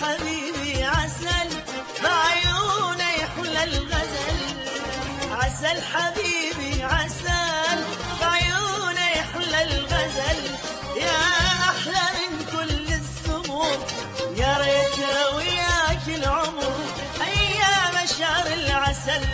حبيبي عسل بعيونه يحلى الغزل عسل حبيبي عسل بعيونه يحلى الغزل يا احلى من كل السمور يا ريت وياك العمر ايام شهر العسل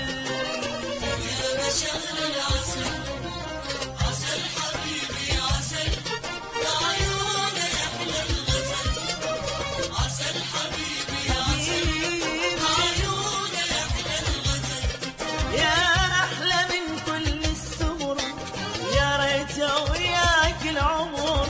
يا أحلى من كل السمر يا ريت وياك العمر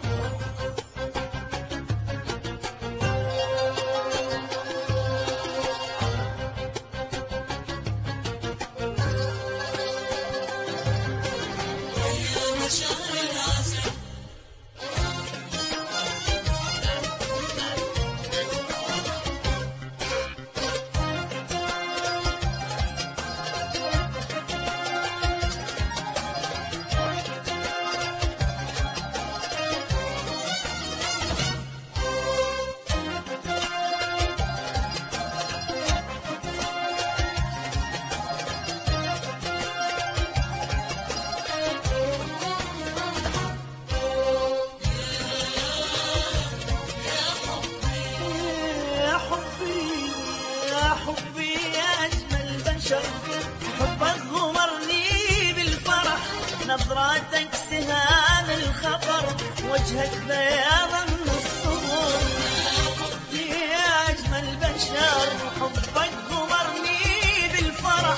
يا حبي يا حبي يا أجمل بشر حبك غمرني بالفرح نظراتك سهام الخطر وجهك بياضا من الصبر يا أجمل بشر حبك غمرني بالفرح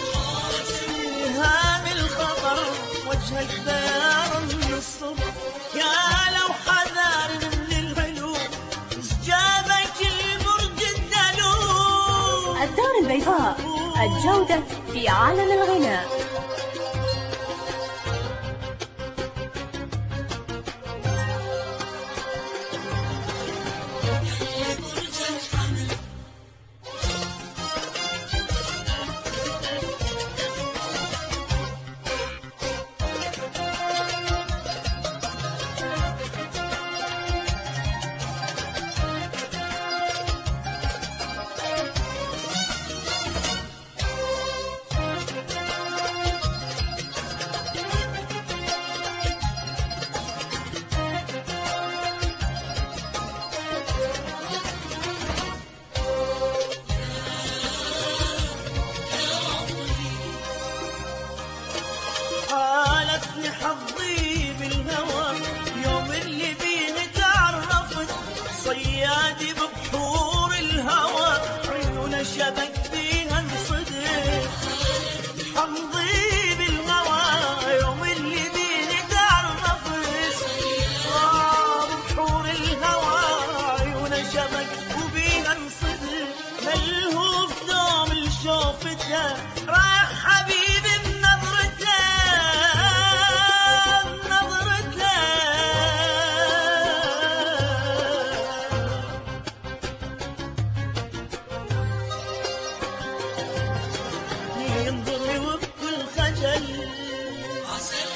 سهام الخطر وجهك بياضا من الصبر يا لو حذار من العلوم جابك البرج الدلوم الدار البيضاء الجودة في عالم الغناء حالتني حظي بالهوى يوم اللي بيه تعرفت صيادي ببحور الهوى عيون شبك بيها انصدم حظي بالهوى يوم اللي بيه تعرفت آه بحور الهوى عيون شبك وبيها انصدم ملهوف دوم الشوفتها راح حبيبي بنظرته بنظرته ينظر وبكل خجل